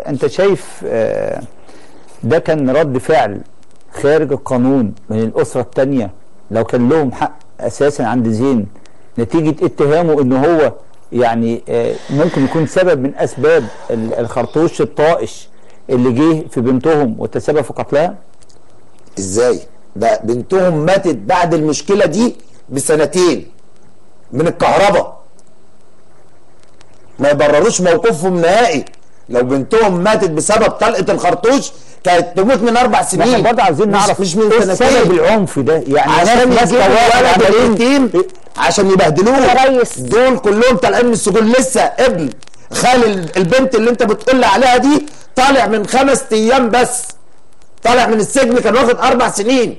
انت شايف آه، ده كان رد فعل خارج القانون من الاسره الثانيه لو كان لهم حق اساسا عند زين نتيجه اتهامه ان هو يعني آه، ممكن يكون سبب من اسباب ال- الخرطوش الطائش اللي جه في بنتهم وتسبب في قتلها ازاي ده بنتهم ماتت بعد المشكله دي بسنتين من الكهرباء ما يبرروش موقفهم نهائي لو بنتهم ماتت بسبب طلقه الخرطوش كانت تموت من اربع ما سنين احنا برضه عايزين مش- نعرف مش من ايه سبب سنتين العنف ده يعني عشان ناس يجيبوا ماسكه واحد الولد عمالين اليتيم عشان يبهدلوه يا ريس. دول كلهم طالعين من السجون لسه ابن خال ال- البنت اللي انت بتقول لي عليها دي طالع من خمس ايام بس طالع من السجن كان واخد اربع سنين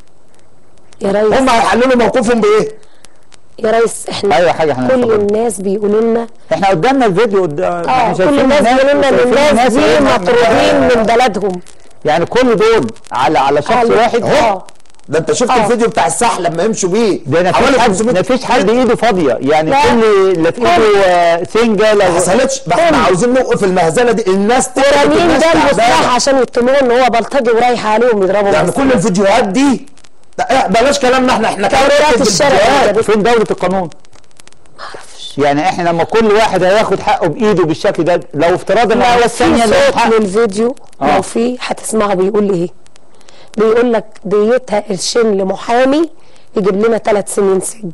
يا ريس هم هيحللوا موقفهم بايه؟ يا ريس احنا ايوه حاجه احنا كل هنتفضل. الناس بيقولوا لنا احنا قدامنا الفيديو قدام اه كل الناس بيقولوا لنا ان الناس دي مطرودين من بلدهم يعني كل دول على على شخص على- واحد اه ده انت شفت آه. الفيديو بتاع السحل لما يمشوا بيه ده ما حوالي فيش حد 500 ما فيش حد ايده فاضيه يعني لا. كل لا في ايده آه، سنجه ما لو حصلتش بقى احنا كل. عاوزين نوقف المهزله دي الناس تعبت ورامين الناس ده المصلحه تعبانه عشان يتهموه ان هو بلطجي ورايح عليهم يضربهم يعني بس. كل الفيديوهات دي ده إيه، بلاش كلامنا احنا احنا كمان كاميرات نركز الشارع بالفيديوهات. ده. فين دوله القانون يعني احنا لما كل واحد هياخد حقه بايده بالشكل ده لو افتراضا ان لو الناس في الثانيه لها صوت حق للفيديو آه. لو في هتسمعه بيقول لي ايه بيقول لك ديتها قرشين لمحامي يجيب لنا ثلاث سنين سجن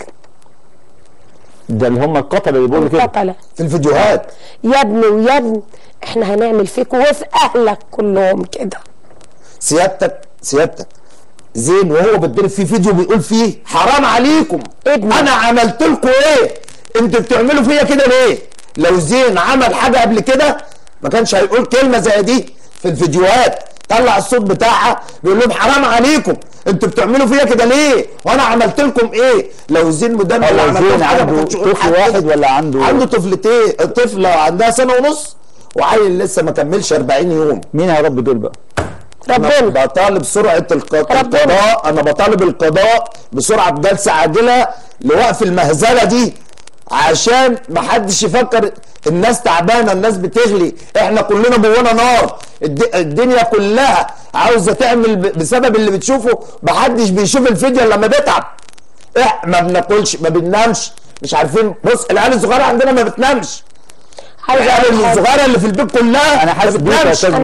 ده اللي هم القتله اللي بيقولوا كده قتله في الفيديوهات يا ابني ويا ابني احنا هنعمل فيك وفي اهلك كلهم كده سيادتك سيادتك زين وهو بيتضرب في فيديو بيقول فيه حرام عليكم ابني. انا عملت لكم ايه انتوا بتعملوا فيا كده ليه لو زين عمل حاجه قبل كده ما كانش هيقول كلمه زي دي في الفيديوهات طلع الصوت بتاعها بيقول لهم حرام عليكم انتوا بتعملوا فيا كده ليه وانا عملت لكم ايه لو زين مدمر هو عملت زين لهم حاجه ما عنده كانش يقول طفل حاجة واحد كده. ولا عنده- عنده طفلتين طفله عندها سنه ونص وعيل لسه ما كملش 40 يوم مين هيربي دول بقى ربنا انا بطالب سرعه الق- ربنا. القضاء انا بطالب القضاء بسرعه بجلسه عاجله لوقف المهزله دي عشان ما حدش يفكر الناس تعبانه الناس بتغلي احنا كلنا جوانا نار الد- الدنيا كلها عاوزه تعمل ب- بسبب اللي بتشوفه محدش بيشوف الفيديو إلا لما بيتعب احنا ما بناكلش ما بننامش مش عارفين بص العيال الصغيره عندنا ما بتنامش عايزه العيال اقول حاجه الصغيره اللي في البيت كلها انا حاسس ما بيك يا بتنامش استاذ